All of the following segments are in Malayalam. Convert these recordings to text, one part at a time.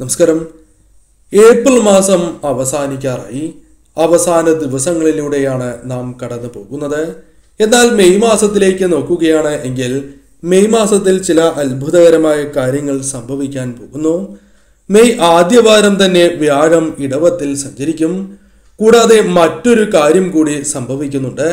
നമസ്കാരം ഏപ്രിൽ മാസം അവസാനിക്കാറായി അവസാന ദിവസങ്ങളിലൂടെയാണ് നാം കടന്നു പോകുന്നത് എന്നാൽ മെയ് മാസത്തിലേക്ക് നോക്കുകയാണ് എങ്കിൽ മെയ് മാസത്തിൽ ചില അത്ഭുതകരമായ കാര്യങ്ങൾ സംഭവിക്കാൻ പോകുന്നു മെയ് ആദ്യവാരം തന്നെ വ്യാഴം ഇടവത്തിൽ സഞ്ചരിക്കും കൂടാതെ മറ്റൊരു കാര്യം കൂടി സംഭവിക്കുന്നുണ്ട്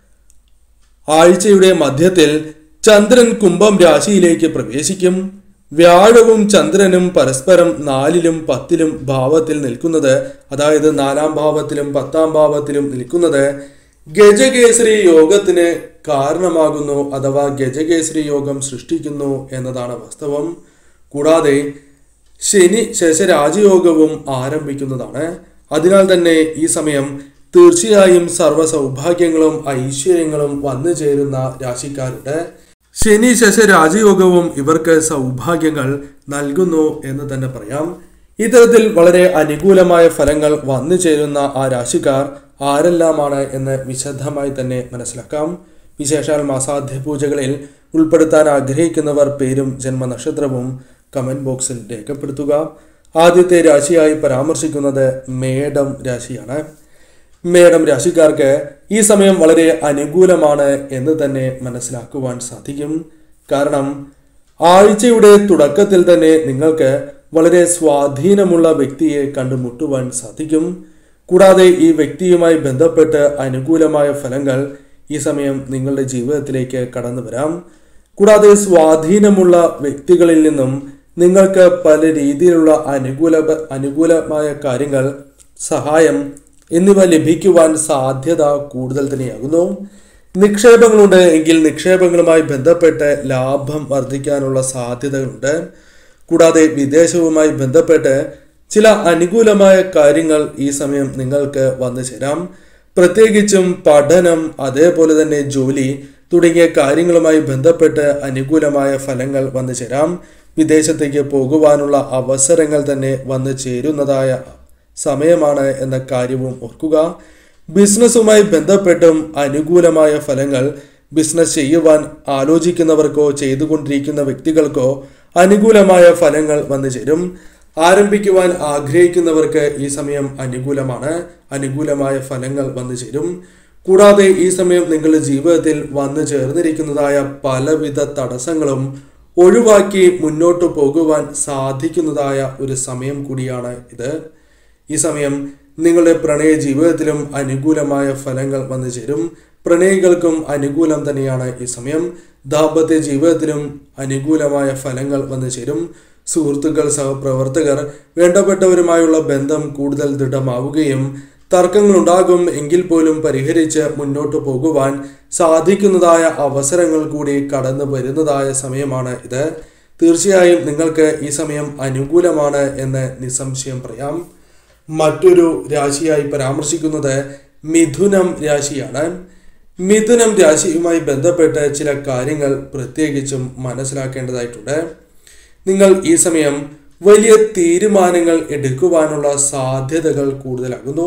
ആഴ്ചയുടെ മധ്യത്തിൽ ചന്ദ്രൻ കുംഭം രാശിയിലേക്ക് പ്രവേശിക്കും വ്യാഴവും ചന്ദ്രനും പരസ്പരം നാലിലും പത്തിലും ഭാവത്തിൽ നിൽക്കുന്നത് അതായത് നാലാം ഭാവത്തിലും പത്താം ഭാവത്തിലും നിൽക്കുന്നത് ഗജകേസരി യോഗത്തിന് കാരണമാകുന്നു അഥവാ ഗജകേസരി യോഗം സൃഷ്ടിക്കുന്നു എന്നതാണ് വാസ്തവം കൂടാതെ ശനി ശശരാജയോഗവും ആരംഭിക്കുന്നതാണ് അതിനാൽ തന്നെ ഈ സമയം തീർച്ചയായും സർവ്വ സൗഭാഗ്യങ്ങളും ഐശ്വര്യങ്ങളും വന്നു ചേരുന്ന രാശിക്കാരുണ്ട് ശനി ശശ രാജയോഗവും ഇവർക്ക് സൗഭാഗ്യങ്ങൾ നൽകുന്നു എന്ന് തന്നെ പറയാം ഇത്തരത്തിൽ വളരെ അനുകൂലമായ ഫലങ്ങൾ വന്നു ചേരുന്ന ആ രാശിക്കാർ ആരെല്ലാമാണ് എന്ന് വിശദമായി തന്നെ മനസ്സിലാക്കാം വിശേഷാൽ മാസാധ്യ പൂജകളിൽ ഉൾപ്പെടുത്താൻ ആഗ്രഹിക്കുന്നവർ പേരും ജന്മനക്ഷത്രവും കമന്റ് ബോക്സിൽ രേഖപ്പെടുത്തുക ആദ്യത്തെ രാശിയായി പരാമർശിക്കുന്നത് മേടം രാശിയാണ് മേടം രാശിക്കാർക്ക് ഈ സമയം വളരെ അനുകൂലമാണ് എന്ന് തന്നെ മനസ്സിലാക്കുവാൻ സാധിക്കും കാരണം ആഴ്ചയുടെ തുടക്കത്തിൽ തന്നെ നിങ്ങൾക്ക് വളരെ സ്വാധീനമുള്ള വ്യക്തിയെ കണ്ടുമുട്ടുവാൻ സാധിക്കും കൂടാതെ ഈ വ്യക്തിയുമായി ബന്ധപ്പെട്ട് അനുകൂലമായ ഫലങ്ങൾ ഈ സമയം നിങ്ങളുടെ ജീവിതത്തിലേക്ക് കടന്നു വരാം കൂടാതെ സ്വാധീനമുള്ള വ്യക്തികളിൽ നിന്നും നിങ്ങൾക്ക് പല രീതിയിലുള്ള അനുകൂല അനുകൂലമായ കാര്യങ്ങൾ സഹായം എന്നിവ ലഭിക്കുവാൻ സാധ്യത കൂടുതൽ തന്നെയാകുന്നു നിക്ഷേപങ്ങളുണ്ട് എങ്കിൽ നിക്ഷേപങ്ങളുമായി ബന്ധപ്പെട്ട് ലാഭം വർദ്ധിക്കാനുള്ള സാധ്യതകളുണ്ട് കൂടാതെ വിദേശവുമായി ബന്ധപ്പെട്ട് ചില അനുകൂലമായ കാര്യങ്ങൾ ഈ സമയം നിങ്ങൾക്ക് വന്നു ചേരാം പ്രത്യേകിച്ചും പഠനം അതേപോലെ തന്നെ ജോലി തുടങ്ങിയ കാര്യങ്ങളുമായി ബന്ധപ്പെട്ട് അനുകൂലമായ ഫലങ്ങൾ വന്നു ചേരാം വിദേശത്തേക്ക് പോകുവാനുള്ള അവസരങ്ങൾ തന്നെ വന്നു ചേരുന്നതായ സമയമാണ് എന്ന കാര്യവും ഓർക്കുക ബിസിനസ്സുമായി ബന്ധപ്പെട്ടും അനുകൂലമായ ഫലങ്ങൾ ബിസിനസ് ചെയ്യുവാൻ ആലോചിക്കുന്നവർക്കോ ചെയ്തുകൊണ്ടിരിക്കുന്ന വ്യക്തികൾക്കോ അനുകൂലമായ ഫലങ്ങൾ വന്നു ചേരും ആരംഭിക്കുവാൻ ആഗ്രഹിക്കുന്നവർക്ക് ഈ സമയം അനുകൂലമാണ് അനുകൂലമായ ഫലങ്ങൾ വന്നു ചേരും കൂടാതെ ഈ സമയം നിങ്ങളുടെ ജീവിതത്തിൽ വന്നു ചേർന്നിരിക്കുന്നതായ പലവിധ തടസ്സങ്ങളും ഒഴിവാക്കി മുന്നോട്ട് പോകുവാൻ സാധിക്കുന്നതായ ഒരു സമയം കൂടിയാണ് ഇത് ഈ സമയം നിങ്ങളുടെ പ്രണയ ജീവിതത്തിലും അനുകൂലമായ ഫലങ്ങൾ വന്നു ചേരും പ്രണയികൾക്കും അനുകൂലം തന്നെയാണ് ഈ സമയം ദാമ്പത്യ ജീവിതത്തിലും അനുകൂലമായ ഫലങ്ങൾ വന്നു ചേരും സുഹൃത്തുക്കൾ സഹപ്രവർത്തകർ വേണ്ടപ്പെട്ടവരുമായുള്ള ബന്ധം കൂടുതൽ ദൃഢമാവുകയും തർക്കങ്ങൾ ഉണ്ടാകും എങ്കിൽ പോലും പരിഹരിച്ച് മുന്നോട്ട് പോകുവാൻ സാധിക്കുന്നതായ അവസരങ്ങൾ കൂടി കടന്നു വരുന്നതായ സമയമാണ് ഇത് തീർച്ചയായും നിങ്ങൾക്ക് ഈ സമയം അനുകൂലമാണ് എന്ന് നിസ്സംശയം പറയാം മറ്റൊരു രാശിയായി പരാമർശിക്കുന്നത് മിഥുനം രാശിയാണ് മിഥുനം രാശിയുമായി ബന്ധപ്പെട്ട് ചില കാര്യങ്ങൾ പ്രത്യേകിച്ചും മനസ്സിലാക്കേണ്ടതായിട്ടുണ്ട് നിങ്ങൾ ഈ സമയം വലിയ തീരുമാനങ്ങൾ എടുക്കുവാനുള്ള സാധ്യതകൾ കൂടുതലാകുന്നു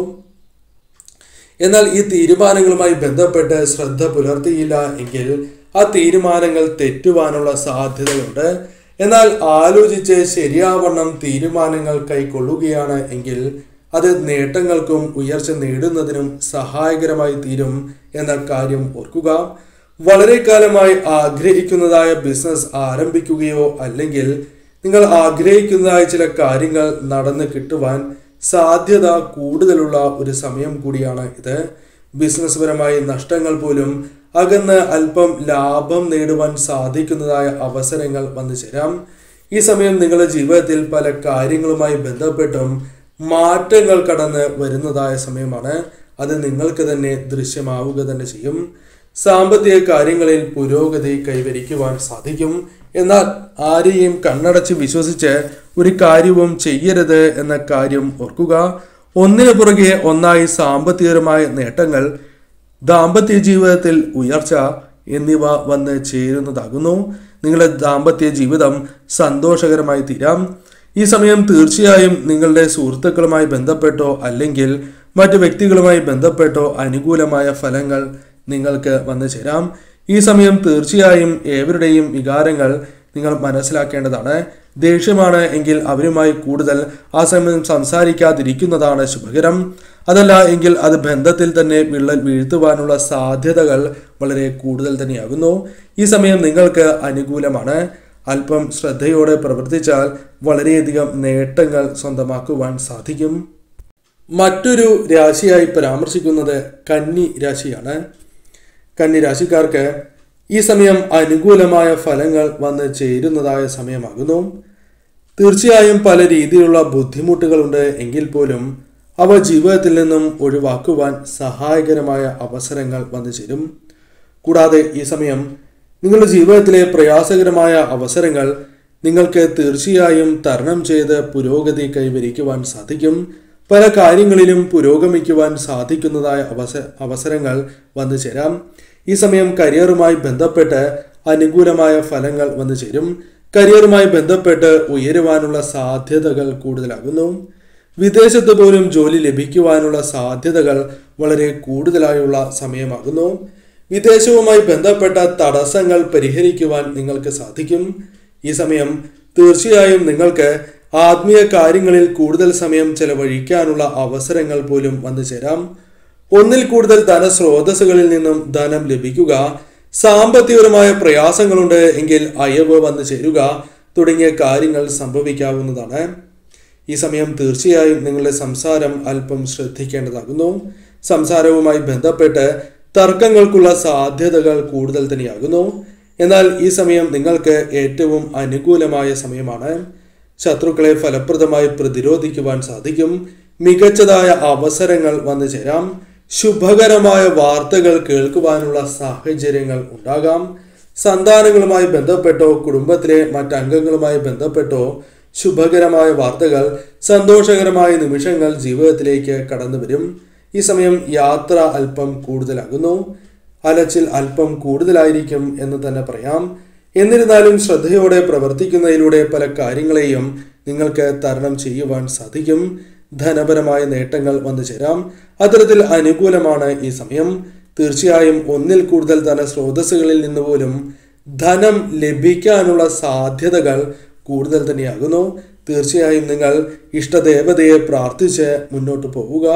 എന്നാൽ ഈ തീരുമാനങ്ങളുമായി ബന്ധപ്പെട്ട് ശ്രദ്ധ പുലർത്തിയില്ല എങ്കിൽ ആ തീരുമാനങ്ങൾ തെറ്റുവാനുള്ള സാധ്യതകളുണ്ട് എന്നാൽ ആലോചിച്ച് ശരിയാവണ്ണം തീരുമാനങ്ങൾ കൈക്കൊള്ളുകയാണ് എങ്കിൽ അത് നേട്ടങ്ങൾക്കും ഉയർച്ച നേടുന്നതിനും സഹായകരമായി തീരും എന്ന കാര്യം ഓർക്കുക വളരെ കാലമായി ആഗ്രഹിക്കുന്നതായ ബിസിനസ് ആരംഭിക്കുകയോ അല്ലെങ്കിൽ നിങ്ങൾ ആഗ്രഹിക്കുന്നതായ ചില കാര്യങ്ങൾ നടന്നു കിട്ടുവാൻ സാധ്യത കൂടുതലുള്ള ഒരു സമയം കൂടിയാണ് ഇത് ബിസിനസ് പരമായി നഷ്ടങ്ങൾ പോലും അകന്ന് അല്പം ലാഭം നേടുവാൻ സാധിക്കുന്നതായ അവസരങ്ങൾ വന്നു ചേരാം ഈ സമയം നിങ്ങളുടെ ജീവിതത്തിൽ പല കാര്യങ്ങളുമായി ബന്ധപ്പെട്ടും മാറ്റങ്ങൾ കടന്ന് വരുന്നതായ സമയമാണ് അത് നിങ്ങൾക്ക് തന്നെ ദൃശ്യമാവുക തന്നെ ചെയ്യും സാമ്പത്തിക കാര്യങ്ങളിൽ പുരോഗതി കൈവരിക്കുവാൻ സാധിക്കും എന്നാൽ ആരെയും കണ്ണടച്ച് വിശ്വസിച്ച് ഒരു കാര്യവും ചെയ്യരുത് എന്ന കാര്യം ഓർക്കുക ഒന്നിനു പുറകെ ഒന്നായി സാമ്പത്തികപരമായ നേട്ടങ്ങൾ ദാമ്പത്യ ജീവിതത്തിൽ ഉയർച്ച എന്നിവ വന്ന് ചേരുന്നതാകുന്നു നിങ്ങളുടെ ദാമ്പത്യ ജീവിതം സന്തോഷകരമായി തീരാം ഈ സമയം തീർച്ചയായും നിങ്ങളുടെ സുഹൃത്തുക്കളുമായി ബന്ധപ്പെട്ടോ അല്ലെങ്കിൽ മറ്റു വ്യക്തികളുമായി ബന്ധപ്പെട്ടോ അനുകൂലമായ ഫലങ്ങൾ നിങ്ങൾക്ക് വന്നു ചേരാം ഈ സമയം തീർച്ചയായും ഏവരുടെയും വികാരങ്ങൾ നിങ്ങൾ മനസ്സിലാക്കേണ്ടതാണ് ദേഷ്യമാണ് എങ്കിൽ അവരുമായി കൂടുതൽ ആ സമയം സംസാരിക്കാതിരിക്കുന്നതാണ് ശുഭകരം അതല്ല എങ്കിൽ അത് ബന്ധത്തിൽ തന്നെ വിള്ളൽ വീഴ്ത്തുവാനുള്ള സാധ്യതകൾ വളരെ കൂടുതൽ തന്നെയാകുന്നു ഈ സമയം നിങ്ങൾക്ക് അനുകൂലമാണ് അല്പം ശ്രദ്ധയോടെ പ്രവർത്തിച്ചാൽ വളരെയധികം നേട്ടങ്ങൾ സ്വന്തമാക്കുവാൻ സാധിക്കും മറ്റൊരു രാശിയായി പരാമർശിക്കുന്നത് കന്നി രാശിയാണ് കന്നി രാശിക്കാർക്ക് ഈ സമയം അനുകൂലമായ ഫലങ്ങൾ വന്ന് ചേരുന്നതായ സമയമാകുന്നു തീർച്ചയായും പല രീതിയിലുള്ള ബുദ്ധിമുട്ടുകളുണ്ട് എങ്കിൽ പോലും അവ ജീവിതത്തിൽ നിന്നും ഒഴിവാക്കുവാൻ സഹായകരമായ അവസരങ്ങൾ വന്നു ചേരും കൂടാതെ ഈ സമയം നിങ്ങളുടെ ജീവിതത്തിലെ പ്രയാസകരമായ അവസരങ്ങൾ നിങ്ങൾക്ക് തീർച്ചയായും തരണം ചെയ്ത് പുരോഗതി കൈവരിക്കുവാൻ സാധിക്കും പല കാര്യങ്ങളിലും പുരോഗമിക്കുവാൻ സാധിക്കുന്നതായ അവസ അവസരങ്ങൾ വന്നു ചേരാം ഈ സമയം കരിയറുമായി ബന്ധപ്പെട്ട് അനുകൂലമായ ഫലങ്ങൾ വന്നു ചേരും കരിയറുമായി ബന്ധപ്പെട്ട് ഉയരുവാനുള്ള സാധ്യതകൾ കൂടുതലാകുന്നു വിദേശത്ത് പോലും ജോലി ലഭിക്കുവാനുള്ള സാധ്യതകൾ വളരെ കൂടുതലായുള്ള സമയമാകുന്നു വിദേശവുമായി ബന്ധപ്പെട്ട തടസ്സങ്ങൾ പരിഹരിക്കുവാൻ നിങ്ങൾക്ക് സാധിക്കും ഈ സമയം തീർച്ചയായും നിങ്ങൾക്ക് ആത്മീയ കാര്യങ്ങളിൽ കൂടുതൽ സമയം ചെലവഴിക്കാനുള്ള അവസരങ്ങൾ പോലും വന്നു ചേരാം ഒന്നിൽ കൂടുതൽ ധനസ്രോതസ്സുകളിൽ നിന്നും ധനം ലഭിക്കുക സാമ്പത്തികപരമായ പ്രയാസങ്ങളുണ്ട് എങ്കിൽ അയവ് വന്നു ചേരുക തുടങ്ങിയ കാര്യങ്ങൾ സംഭവിക്കാവുന്നതാണ് ഈ സമയം തീർച്ചയായും നിങ്ങളുടെ സംസാരം അല്പം ശ്രദ്ധിക്കേണ്ടതാകുന്നു സംസാരവുമായി ബന്ധപ്പെട്ട് തർക്കങ്ങൾക്കുള്ള സാധ്യതകൾ കൂടുതൽ തന്നെയാകുന്നു എന്നാൽ ഈ സമയം നിങ്ങൾക്ക് ഏറ്റവും അനുകൂലമായ സമയമാണ് ശത്രുക്കളെ ഫലപ്രദമായി പ്രതിരോധിക്കുവാൻ സാധിക്കും മികച്ചതായ അവസരങ്ങൾ വന്നു ചേരാം ശുഭകരമായ വാർത്തകൾ കേൾക്കുവാനുള്ള സാഹചര്യങ്ങൾ ഉണ്ടാകാം സന്താനങ്ങളുമായി ബന്ധപ്പെട്ടോ കുടുംബത്തിലെ മറ്റംഗങ്ങളുമായി ബന്ധപ്പെട്ടോ ശുഭകരമായ വാർത്തകൾ സന്തോഷകരമായ നിമിഷങ്ങൾ ജീവിതത്തിലേക്ക് കടന്നു വരും ഈ സമയം യാത്ര അല്പം കൂടുതലാകുന്നു അലച്ചിൽ അല്പം കൂടുതലായിരിക്കും എന്ന് തന്നെ പറയാം എന്നിരുന്നാലും ശ്രദ്ധയോടെ പ്രവർത്തിക്കുന്നതിലൂടെ പല കാര്യങ്ങളെയും നിങ്ങൾക്ക് തരണം ചെയ്യുവാൻ സാധിക്കും ധനപരമായ നേട്ടങ്ങൾ വന്നു ചേരാം അത്തരത്തിൽ അനുകൂലമാണ് ഈ സമയം തീർച്ചയായും ഒന്നിൽ കൂടുതൽ ധനസ്രോതസ്സുകളിൽ നിന്ന് പോലും ധനം ലഭിക്കാനുള്ള സാധ്യതകൾ കൂടുതൽ തന്നെയാകുന്നു തീർച്ചയായും നിങ്ങൾ ഇഷ്ടദേവതയെ പ്രാർത്ഥിച്ച് മുന്നോട്ട് പോവുക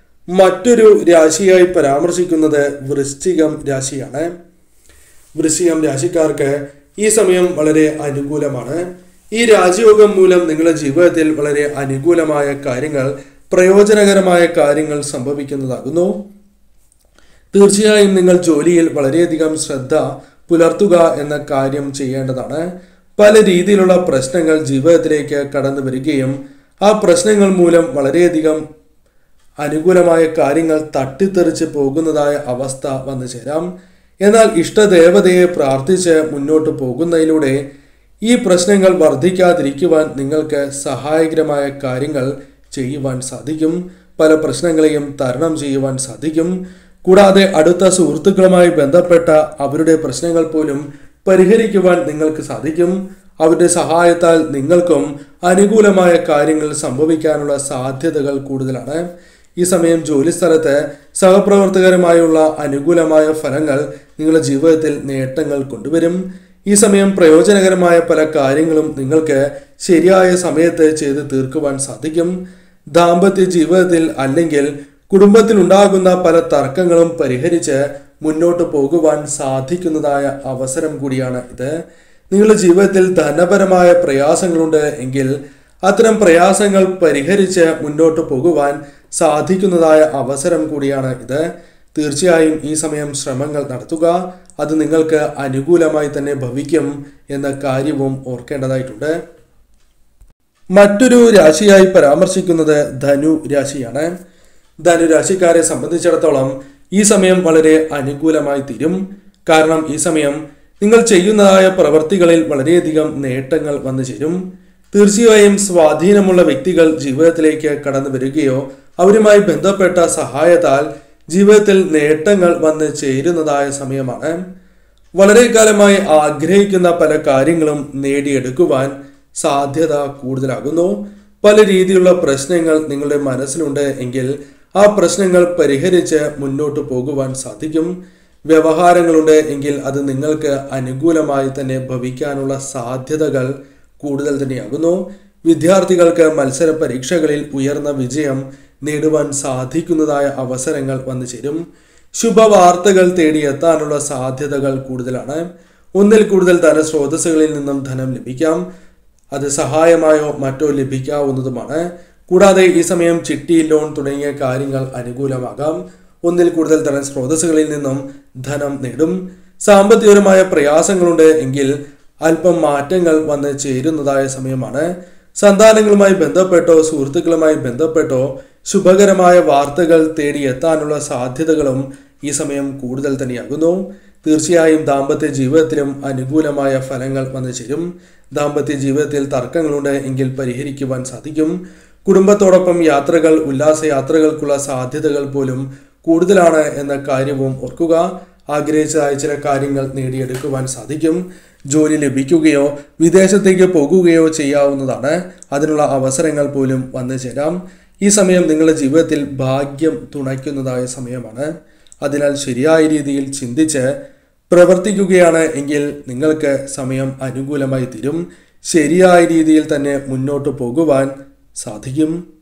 മറ്റൊരു രാശിയായി പരാമർശിക്കുന്നത് വൃശ്ചികം രാശിയാണ് വൃശ്ചികം രാശിക്കാർക്ക് ഈ സമയം വളരെ അനുകൂലമാണ് ഈ രാജയോഗം മൂലം നിങ്ങളുടെ ജീവിതത്തിൽ വളരെ അനുകൂലമായ കാര്യങ്ങൾ പ്രയോജനകരമായ കാര്യങ്ങൾ സംഭവിക്കുന്നതാകുന്നു തീർച്ചയായും നിങ്ങൾ ജോലിയിൽ വളരെയധികം ശ്രദ്ധ പുലർത്തുക എന്ന കാര്യം ചെയ്യേണ്ടതാണ് പല രീതിയിലുള്ള പ്രശ്നങ്ങൾ ജീവിതത്തിലേക്ക് കടന്നു വരികയും ആ പ്രശ്നങ്ങൾ മൂലം വളരെയധികം അനുകൂലമായ കാര്യങ്ങൾ തട്ടിത്തെറിച്ച് പോകുന്നതായ അവസ്ഥ വന്നു ചേരാം എന്നാൽ ഇഷ്ടദേവതയെ പ്രാർത്ഥിച്ച് മുന്നോട്ട് പോകുന്നതിലൂടെ ഈ പ്രശ്നങ്ങൾ വർദ്ധിക്കാതിരിക്കുവാൻ നിങ്ങൾക്ക് സഹായകരമായ കാര്യങ്ങൾ ചെയ്യുവാൻ സാധിക്കും പല പ്രശ്നങ്ങളെയും തരണം ചെയ്യുവാൻ സാധിക്കും കൂടാതെ അടുത്ത സുഹൃത്തുക്കളുമായി ബന്ധപ്പെട്ട അവരുടെ പ്രശ്നങ്ങൾ പോലും പരിഹരിക്കുവാൻ നിങ്ങൾക്ക് സാധിക്കും അവരുടെ സഹായത്താൽ നിങ്ങൾക്കും അനുകൂലമായ കാര്യങ്ങൾ സംഭവിക്കാനുള്ള സാധ്യതകൾ കൂടുതലാണ് ഈ സമയം ജോലിസ്ഥലത്ത് സഹപ്രവർത്തകരുമായുള്ള അനുകൂലമായ ഫലങ്ങൾ നിങ്ങളുടെ ജീവിതത്തിൽ നേട്ടങ്ങൾ കൊണ്ടുവരും ഈ സമയം പ്രയോജനകരമായ പല കാര്യങ്ങളും നിങ്ങൾക്ക് ശരിയായ സമയത്ത് ചെയ്ത് തീർക്കുവാൻ സാധിക്കും ദാമ്പത്യ ജീവിതത്തിൽ അല്ലെങ്കിൽ കുടുംബത്തിൽ ഉണ്ടാകുന്ന പല തർക്കങ്ങളും പരിഹരിച്ച് മുന്നോട്ട് പോകുവാൻ സാധിക്കുന്നതായ അവസരം കൂടിയാണ് ഇത് നിങ്ങളുടെ ജീവിതത്തിൽ ധനപരമായ പ്രയാസങ്ങളുണ്ട് എങ്കിൽ അത്തരം പ്രയാസങ്ങൾ പരിഹരിച്ച് മുന്നോട്ട് പോകുവാൻ സാധിക്കുന്നതായ അവസരം കൂടിയാണ് ഇത് തീർച്ചയായും ഈ സമയം ശ്രമങ്ങൾ നടത്തുക അത് നിങ്ങൾക്ക് അനുകൂലമായി തന്നെ ഭവിക്കും എന്ന കാര്യവും ഓർക്കേണ്ടതായിട്ടുണ്ട് മറ്റൊരു രാശിയായി പരാമർശിക്കുന്നത് ധനു രാശിയാണ് ധനു രാശിക്കാരെ സംബന്ധിച്ചിടത്തോളം ഈ സമയം വളരെ അനുകൂലമായി തീരും കാരണം ഈ സമയം നിങ്ങൾ ചെയ്യുന്നതായ പ്രവർത്തികളിൽ വളരെയധികം നേട്ടങ്ങൾ വന്നു ചേരും തീർച്ചയായും സ്വാധീനമുള്ള വ്യക്തികൾ ജീവിതത്തിലേക്ക് കടന്നു വരികയോ അവരുമായി ബന്ധപ്പെട്ട സഹായത്താൽ ജീവിതത്തിൽ നേട്ടങ്ങൾ വന്ന് ചേരുന്നതായ സമയമാണ് വളരെ കാലമായി ആഗ്രഹിക്കുന്ന പല കാര്യങ്ങളും നേടിയെടുക്കുവാൻ സാധ്യത കൂടുതലാകുന്നു പല രീതിയിലുള്ള പ്രശ്നങ്ങൾ നിങ്ങളുടെ മനസ്സിലുണ്ട് എങ്കിൽ ആ പ്രശ്നങ്ങൾ പരിഹരിച്ച് മുന്നോട്ട് പോകുവാൻ സാധിക്കും വ്യവഹാരങ്ങളുണ്ട് എങ്കിൽ അത് നിങ്ങൾക്ക് അനുകൂലമായി തന്നെ ഭവിക്കാനുള്ള സാധ്യതകൾ കൂടുതൽ തന്നെയാകുന്നു വിദ്യാർത്ഥികൾക്ക് മത്സര പരീക്ഷകളിൽ ഉയർന്ന വിജയം നേടുവാൻ സാധിക്കുന്നതായ അവസരങ്ങൾ വന്നു ചേരും ശുഭവാർത്തകൾ തേടിയെത്താനുള്ള സാധ്യതകൾ കൂടുതലാണ് ഒന്നിൽ കൂടുതൽ ധനസ്രോതസ്സുകളിൽ നിന്നും ധനം ലഭിക്കാം അത് സഹായമായോ മറ്റോ ലഭിക്കാവുന്നതുമാണ് കൂടാതെ ഈ സമയം ചിട്ടി ലോൺ തുടങ്ങിയ കാര്യങ്ങൾ അനുകൂലമാകാം ഒന്നിൽ കൂടുതൽ ധനസ്രോതസ്സുകളിൽ നിന്നും ധനം നേടും സാമ്പത്തികപരമായ പ്രയാസങ്ങളുണ്ട് എങ്കിൽ അല്പം മാറ്റങ്ങൾ വന്ന് ചേരുന്നതായ സമയമാണ് സന്താനങ്ങളുമായി ബന്ധപ്പെട്ടോ സുഹൃത്തുക്കളുമായി ബന്ധപ്പെട്ടോ ശുഭകരമായ വാർത്തകൾ തേടിയെത്താനുള്ള സാധ്യതകളും ഈ സമയം കൂടുതൽ തന്നെയാകുന്നു തീർച്ചയായും ദാമ്പത്യ ജീവിതത്തിലും അനുകൂലമായ ഫലങ്ങൾ വന്നു ചേരും ദാമ്പത്യ ജീവിതത്തിൽ തർക്കങ്ങളുണ്ട് എങ്കിൽ പരിഹരിക്കുവാൻ സാധിക്കും കുടുംബത്തോടൊപ്പം യാത്രകൾ ഉല്ലാസ യാത്രകൾക്കുള്ള സാധ്യതകൾ പോലും കൂടുതലാണ് എന്ന കാര്യവും ഓർക്കുക ആഗ്രഹിച്ചതായ ചില കാര്യങ്ങൾ നേടിയെടുക്കുവാൻ സാധിക്കും ജോലി ലഭിക്കുകയോ വിദേശത്തേക്ക് പോകുകയോ ചെയ്യാവുന്നതാണ് അതിനുള്ള അവസരങ്ങൾ പോലും വന്നു ചേരാം ഈ സമയം നിങ്ങളുടെ ജീവിതത്തിൽ ഭാഗ്യം തുണയ്ക്കുന്നതായ സമയമാണ് അതിനാൽ ശരിയായ രീതിയിൽ ചിന്തിച്ച് പ്രവർത്തിക്കുകയാണ് എങ്കിൽ നിങ്ങൾക്ക് സമയം അനുകൂലമായി തീരും ശരിയായ രീതിയിൽ തന്നെ മുന്നോട്ട് പോകുവാൻ സാധിക്കും